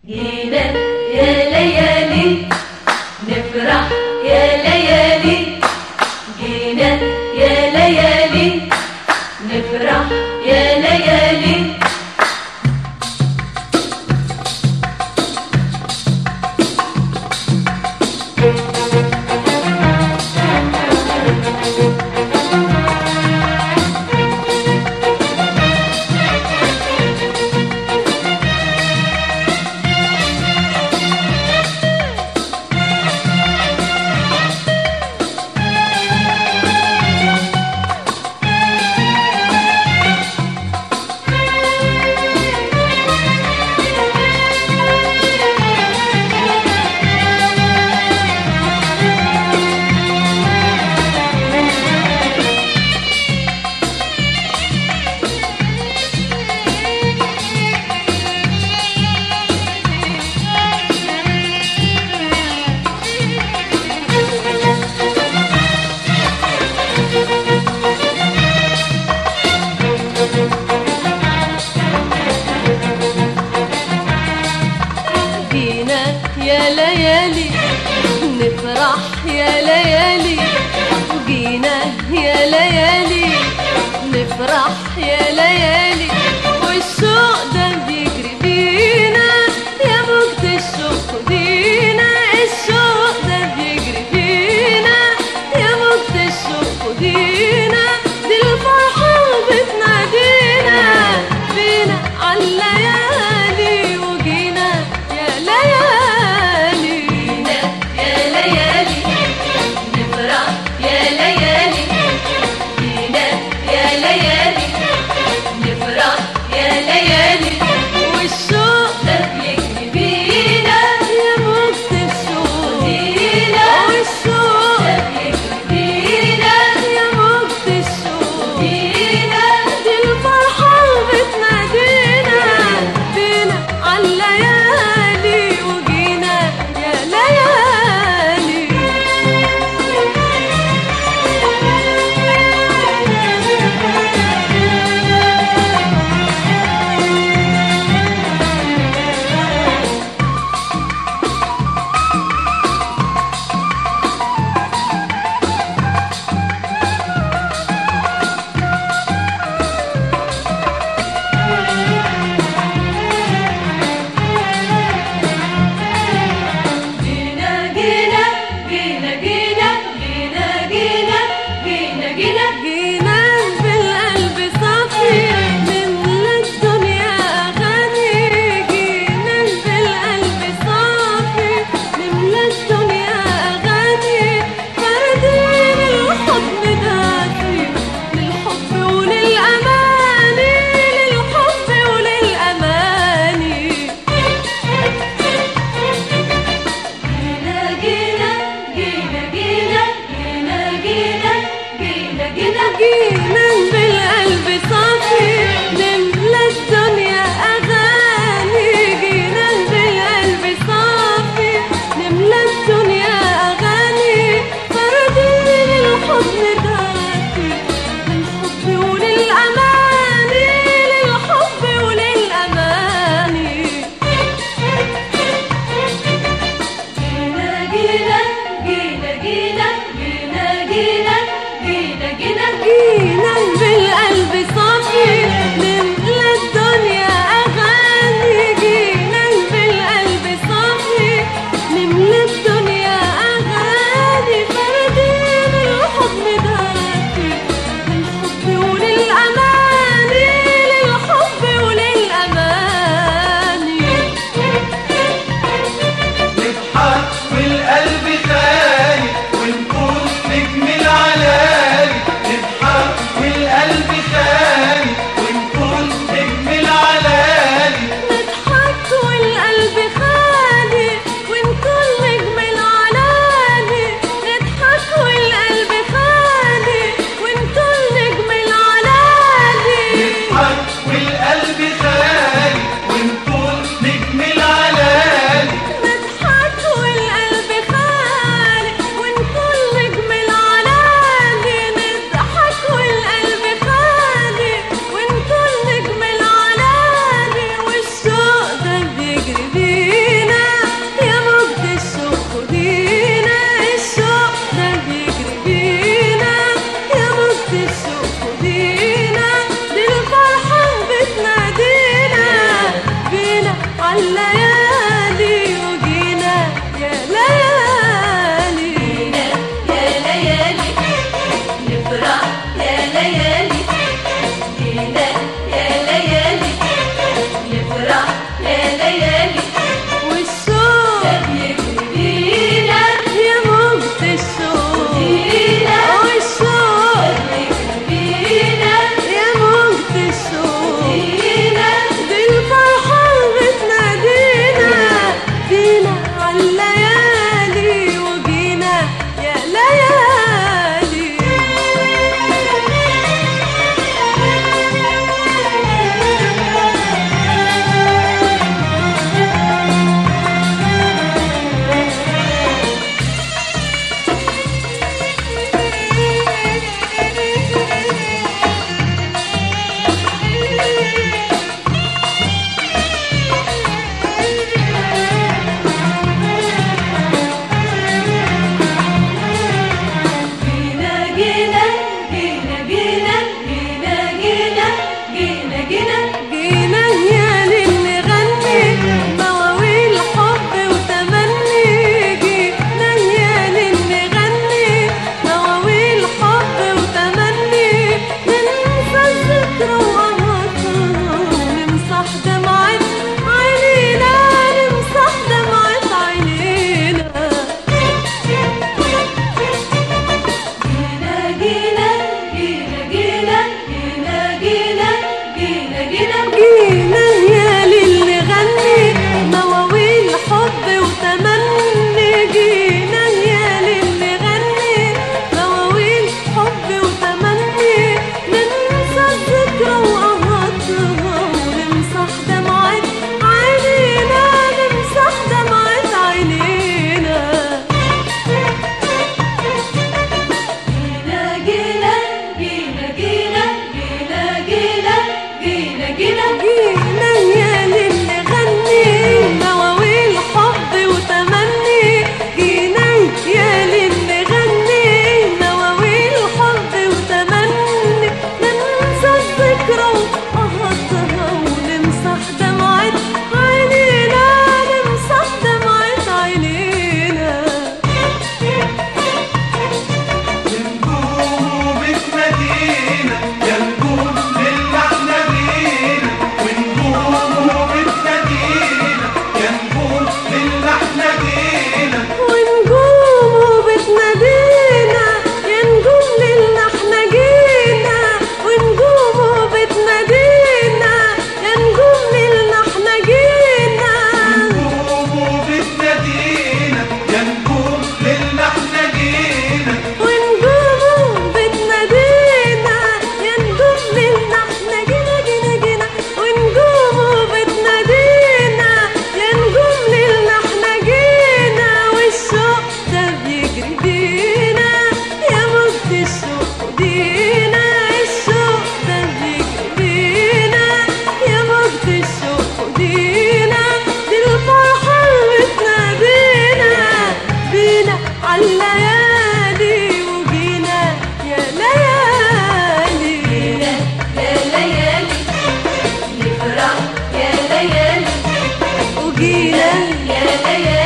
جينا يا ليالي نفرح يا ليالي جينا يا ليالي نفرح يا ليالي جينا يا ليالي نفرح يا ليالي جينا يا ليالي نفرح يا ليالي والشوق ده بيجري بينا يا موجة الشوق دينا الشوق ده بيجري بينا يا موجة الشوق دينا دي الفرحة بتنادينا بينا عالليالي وجينا يا ليالي جينا يا ليالي نفرح يا ليالي جينا يا ليالي نفرح يا ليالي والشوق ده بيجري بينا يا موجة الشوق دينا والشوق ده بيجري بينا يا موجة الشوق دينا دي الفرحة بتنادينا بينا عالليالي وجينا يا ليالي جينا جينا جينا جينا جينا جينا جينا جينا جينا بالقلب صافي نملى الدنيا أغاني جينا بالقلب صافي نملى الدنيا أغاني فردين الحب دافي للحب وللأماني للحب وللأماني جينا جينا جينا جينا جينا جينا جينا جينا جينا بالقلب صافي نملى الدنيا أغاني جينا بالقلب صافي نملى الدنيا أغاني فردين الحضن دافي للحب وللأماني للحب وللأماني جينا جينا جينا جينا جينا جينا جينا جينا جينا بالقلب صافي نملى الدنيا أغاني جينا بالقلب صافي نملى الدنيا أغاني فردين الحضن دافي للحب وللأماني للحب وللأماني نضحك والقلب خالي ونقول نجم العلالي نضحك والقلب خالي ونقول نجم العلالي نضحك والقلب خالي ونكون نجم العلالي نضحك والقلب خالي ونكون نجم العلالي نضحك والقلب خالي ونقول نجم العلالي نضحك والقلب خالي ونكون نجم العلالي نضحك والقلب خالي ونكون نجم العلالي والشوق ده بيجري عالليالي وجينا يا ليالي جينا يا ليالي نفرح يا ليالي جينا يا ليالي نفرح يا ليالي والشوق ده بيجري بينا يا موجة الشوق بينا والشوق بيجري بينا يا موجة الشوق بينا دي الفرحة بتنادينا فينا عالليالي وجينا يا ليالي جينا جينا جينا جينا جينا جينا جينا جينا جينا يا للي غني مواويل حب وتمني جينا يا للي غني مواويل حب وتمني ننسى الذكرى وقهرها ونمسح دمعة عينينا نمسح دمعة عينينا جينا جينا جينا جينا جينا جينا جينا جينا جينا يا للي غني مواويل حب وتمني جينا يا للي غني مواويل حب وتمني ننسى الذكرى وقهرها ونمسح دمعة عينينا نمسح دمعة عينينا جينا جينا جينا جينا جينا جينا جينا جينا جينا يا للي غني مواويل حب وتمني جينا يا للي غني مواويل حب وتمني ننسى الذكرى وقهرها ونمسح دمعة عينينا نمسح دمعة عينينا نجوم بتنادينا يا نجوم للي احنا بينا ونجوم بتنادينا يا نجوم للي احنا بينا ونجوم بتنادينا يا نجوم ليلنا احنا جينا ونجوم بتنادينا يا نجوم ليلنا احنا جينا نجوم بتنادينا يا نجوم للي احنا جينا ونجوم بتنادينا يا نجوم ليلنا احنا جينا جينا جينا ونجوم بتنادينا يا نجوم ليلنا احنا جينا والشوق ده بيجري بينا يا موت الشوق دينا الشوق ده بيجري بينا يا موت الشوق دينا دي الفرحة بتنادينا بينا عالليالي وجينا يا ليالي يا ليالي نفرح يا ليالي وجينا يا ليالي